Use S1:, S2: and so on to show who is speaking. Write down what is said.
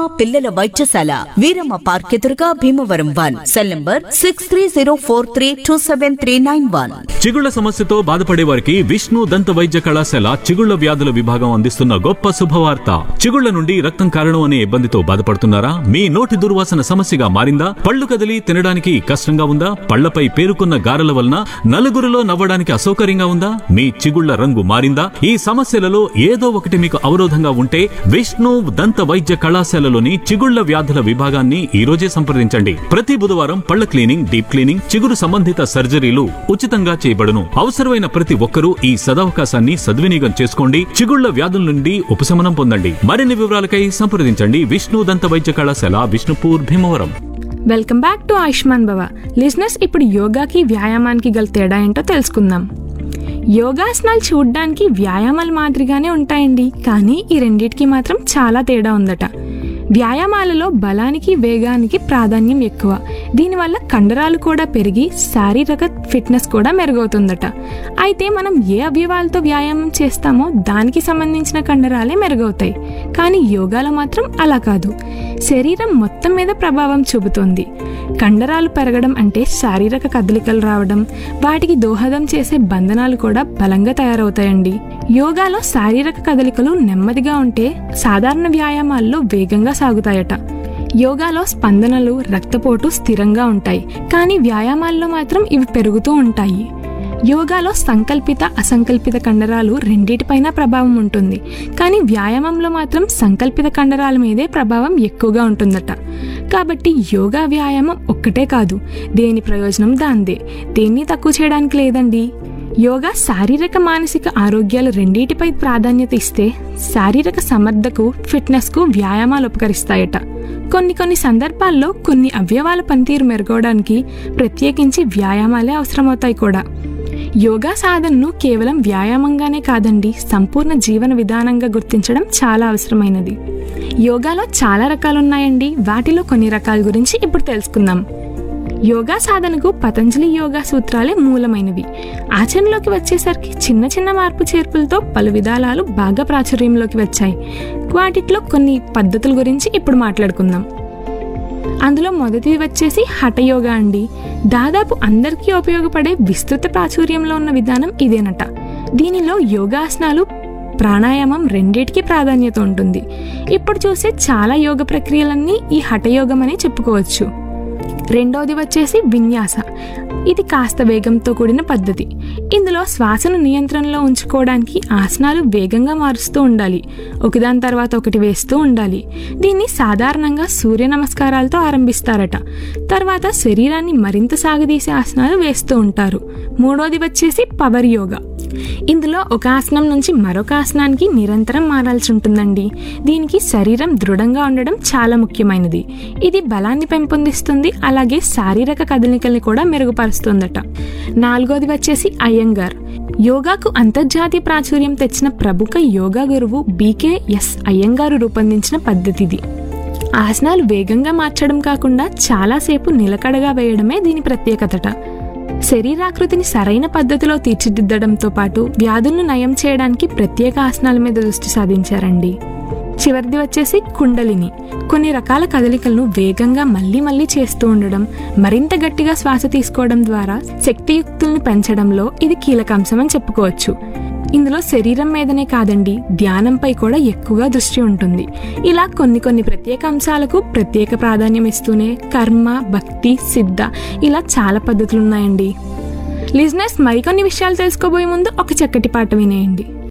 S1: పిల్లల వైద్యశాల వీరమ్మ పార్క్ ఎదురుగా Bhimavaram one cell number six three zero four three two seven three nine one
S2: చిగుళ్ల సమస్యతో బాధపడే వారికి విష్ణు దంత వైద్య కళాశాల చిగుళ్ల వ్యాధుల విభాగం అందిస్తున్న గొప్ప శుభవార్త చిగుళ్ల నుండి రక్తం కారణం అనే ఇబ్బందితో బాధపడుతున్నారా మీ నోటి దుర్వాసన సమస్యగా మారిందా పళ్ళు కదిలి తినడానికి కష్టంగా ఉందా పళ్లపై పేరుకున్న గారెల వలన నలుగురిలో నవ్వడానికి అసౌకర్యంగా ఉందా మీ చిగుళ్ల రంగు మారిందా ఈ సమస్యలలో ఏదో ఒకటి మీకు అవరోధంగా ఉంటే విష్ణు దంత వైద్య కళాశాలలోని చిగుళ్ల వ్యాధుల విభాగాన్ని ఈ రోజే సంప్రదించండి ప్రతి బుధవారం పళ్ల క్లీనింగ్ డీప్ క్లీనింగ్ చిగురు సంబంధిత సర్జరీలు ఉచితంగా చేయబడును అవసరమైన ప్రతి ఒక్కరూ ఈ సదవకాశాన్ని సద్వినియోగం చేసుకోండి చిగుళ్ల వ్యాధుల నుండి ఉపశమనం పొందండి మరిన్ని వివరాలకై సంప్రదించండి విష్ణు దంత వైద్య కళాశాల Vishnupur Bhimavaram
S3: welcome back to Ayushman Bhava లిజినెస్ ఇప్పుడు యోగాకి వ్యాయామానికి గల తేడా ఏంటో తెలుసుకుందాం యోగాసనాలు చూడ్డానికి వ్యాయామాల మాదిరిగానే ఉంటాయండి కానీ ఈ రెండిటికి మాత్రం చాలా తేడా ఉందట వ్యాయామాలలో బలానికి వేగానికి ప్రాధాన్యం ఎక్కువ దీనివల్ల కండరాలు కూడా పెరిగి శారీరక ఫిట్నెస్ కూడా మెరుగవుతుందట అయితే మనం ఏ అవయవాలతో వ్యాయామం చేస్తామో దానికి సంబంధించిన కండరాలే మెరుగవుతాయి కానీ యోగాలో మాత్రం అలా కాదు శరీరం మొత్తం మీద ప్రభావం చూపుతోంది కండరాలు పెరగడం అంటే శారీరక కదలికలు రావడం వాటికి దోహదం చేసే బంధనాలు కూడా బలంగా తయారవుతాయండి యోగాలో శారీరక కదలికలు నెమ్మదిగా ఉంటే సాధారణ వ్యాయామాల్లో వేగంగా సాగుతాయట యోగాలో స్పందనలు రక్తపోటు స్థిరంగా ఉంటాయి కానీ వ్యాయామాల్లో మాత్రం ఇవి పెరుగుతూ ఉంటాయి యోగాలో సంకల్పిత అసంకల్పిత కండరాలు రెండిటిపైన ప్రభావం ఉంటుంది కానీ వ్యాయామంలో మాత్రం సంకల్పిత కండరాల మీదే ప్రభావం ఎక్కువగా ఉంటుందట కాబట్టి యోగా వ్యాయామం ఒక్కటే కాదు దేని ప్రయోజనం దాందే దేన్ని తక్కువ చేయడానికి లేదండి యోగా శారీరక మానసిక ఆరోగ్యాలు రెండింటిపై ప్రాధాన్యత ఇస్తే శారీరక సమర్థకు ఫిట్నెస్కు వ్యాయామాలు ఉపకరిస్తాయట కొన్ని కొన్ని సందర్భాల్లో కొన్ని అవయవాల పనితీరు మెరుగవడానికి ప్రత్యేకించి వ్యాయామాలే అవసరమవుతాయి కూడా యోగా సాధనను కేవలం వ్యాయామంగానే కాదండి సంపూర్ణ జీవన విధానంగా గుర్తించడం చాలా అవసరమైనది యోగాలో చాలా రకాలున్నాయండి వాటిలో కొన్ని రకాల గురించి ఇప్పుడు తెలుసుకుందాం యోగా సాధనకు పతంజలి యోగా సూత్రాలే మూలమైనవి ఆచరణలోకి వచ్చేసరికి చిన్న చిన్న మార్పు చేర్పులతో పలు విధానాలు బాగా ప్రాచుర్యంలోకి వచ్చాయి వాటిలో కొన్ని పద్ధతుల గురించి ఇప్పుడు మాట్లాడుకుందాం అందులో మొదటిది వచ్చేసి హఠయోగా అండి దాదాపు అందరికీ ఉపయోగపడే విస్తృత ప్రాచుర్యంలో ఉన్న విధానం ఇదేనట దీనిలో యోగాసనాలు ప్రాణాయామం రెండిటికి ప్రాధాన్యత ఉంటుంది ఇప్పుడు చూసే చాలా యోగ ప్రక్రియలన్నీ ఈ హఠయోగం అని చెప్పుకోవచ్చు రెండవది వచ్చేసి విన్యాస ఇది కాస్త వేగంతో కూడిన పద్ధతి ఇందులో శ్వాసను నియంత్రణలో ఉంచుకోవడానికి ఆసనాలు వేగంగా మారుస్తూ ఉండాలి ఒకదాని తర్వాత ఒకటి వేస్తూ ఉండాలి దీన్ని సాధారణంగా సూర్య నమస్కారాలతో ఆరంభిస్తారట తర్వాత శరీరాన్ని మరింత సాగదీసే ఆసనాలు వేస్తూ ఉంటారు మూడోది వచ్చేసి పవర్ యోగా ఇందులో ఒక ఆసనం నుంచి మరొక ఆసనానికి నిరంతరం మారాల్సి ఉంటుందండి దీనికి శరీరం దృఢంగా ఉండడం చాలా ముఖ్యమైనది ఇది బలాన్ని పెంపొందిస్తుంది అలాగే శారీరక కదలికల్ని కూడా మెరుగుపరుస్తుందట నాలుగోది వచ్చేసి అయ్యంగార్ యోగాకు అంతర్జాతీయ ప్రాచుర్యం తెచ్చిన ప్రముఖ యోగా గురువు బీకే ఎస్ అయ్యంగారు రూపొందించిన పద్ధతి ఇది ఆసనాలు వేగంగా మార్చడం కాకుండా చాలాసేపు నిలకడగా వేయడమే దీని ప్రత్యేకతట శరీరాకృతిని సరైన పద్ధతిలో తీర్చిదిద్దడంతో పాటు వ్యాధులను నయం చేయడానికి ప్రత్యేక ఆసనాల మీద దృష్టి సాధించారండి చివరిది వచ్చేసి కుండలిని కొన్ని రకాల కదలికలను వేగంగా మళ్ళీ మళ్ళీ చేస్తూ ఉండడం మరింత గట్టిగా శ్వాస తీసుకోవడం ద్వారా శక్తియుక్తుల్ని పెంచడంలో ఇది కీలక అంశం అని చెప్పుకోవచ్చు ఇందులో శరీరం మీదనే కాదండి ధ్యానంపై కూడా ఎక్కువగా దృష్టి ఉంటుంది ఇలా కొన్ని కొన్ని ప్రత్యేక అంశాలకు ప్రత్యేక ప్రాధాన్యం ఇస్తూనే కర్మ భక్తి సిద్ధ ఇలా చాలా పద్ధతులు ఉన్నాయండి లిజినెస్ మరికొన్ని విషయాలు తెలుసుకోబోయే ముందు ఒక చక్కటి పాట వినేయండి